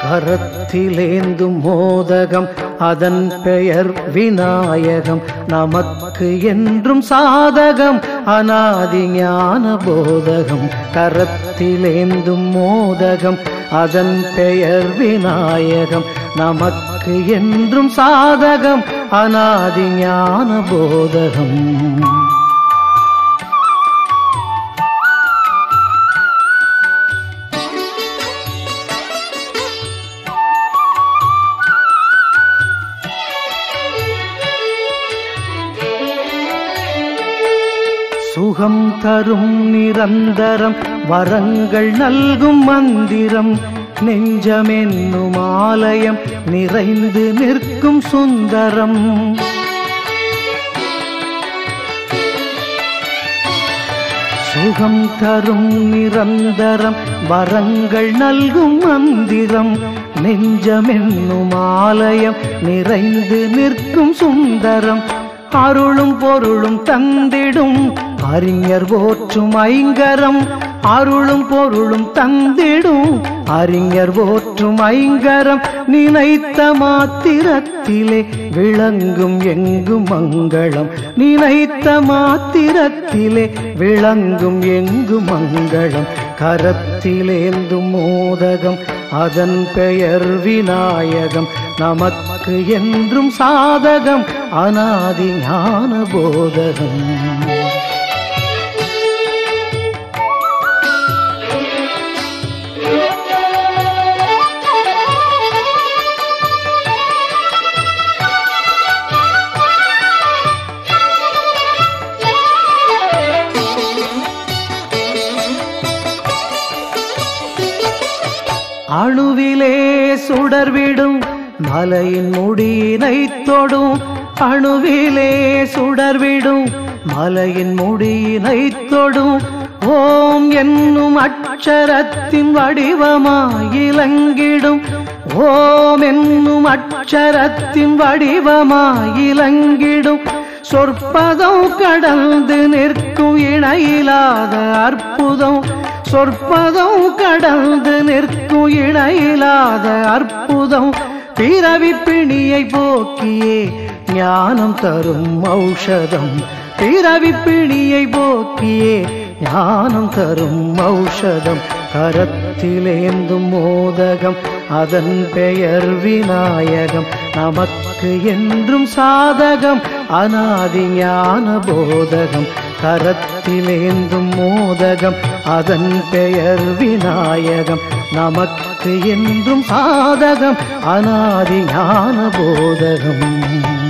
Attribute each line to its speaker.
Speaker 1: கரத்திலேந்தும் மோதகம் அதன் பெயர் விநாயகம் நமக்கு என்றும் சாதகம் அநாதி ஞான போதகம் கரத்திலேந்தும் மோதகம் அதன் பெயர் விநாயகம் நமக்கு என்றும் சாதகம் அநாதி ஞான போதகம் சுகம் தரும் நிரந்தரம் வரங்கள் நல்கும் மந்திரம் நெஞ்சமென்னும் ஆலயம் நிறைந்து நிற்கும் சுந்தரம் சுகம் தரும் நிரந்தரம் வரங்கள் நல்கும் மந்திரம் நெஞ்சமென்னும் ஆலயம் நிறைந்து நிற்கும் சுந்தரம் அருளும் பொருளும் தந்திடும் அறிஞர் போற்றும் ஐங்கரம் அருளும் பொருளும் தந்திடும் அறிஞர் போற்றும் ஐங்கரம் நினைத்த மாத்திரத்திலே விளங்கும் எங்கும் மங்களம் நினைத்த மாத்திரத்திலே விளங்கும் எங்கும் மங்களம் கரத்திலேந்தும் மோதகம் அதன் பெயர் விநாயகம் நமக்கு என்றும் சாதகம் அநாதி ஞான போதகம் அணுவிலே சுடர்விடும் மலையின் முடியினை தொடும் அணுவிலே சுடர்விடும் மலையின் முடியினை தொடும் ஓம் என்னும் அட்சரத்தின் வடிவமாயிலங்கிடும் ஓம் என்னும் அட்சரத்தின் வடிவமாயிலங்கிடும் சொற்பதம் கடந்து நிற்கும் இணையிலாத அற்புதம் சொற்பதம் கடந்து நிற்கும் இணையிலாத அற்புதம் பிறவி பிணியை போக்கியே ஞானம் தரும் ஔஷதம் பிறவி பிணியை போக்கியே ஞானம் தரும் ஔஷதம் கரத்திலேந்தும் மோதகம் அதன் பெயர் விநாயகம் நமக்கு என்றும் சாதகம் அநாதி ஞான போதகம் கரத்திலேந்தும் மோதகம் அதன் பெயர் விநாயகம் நமக்கு என்றும் சாதகம் அநாதி ஞான போதகம்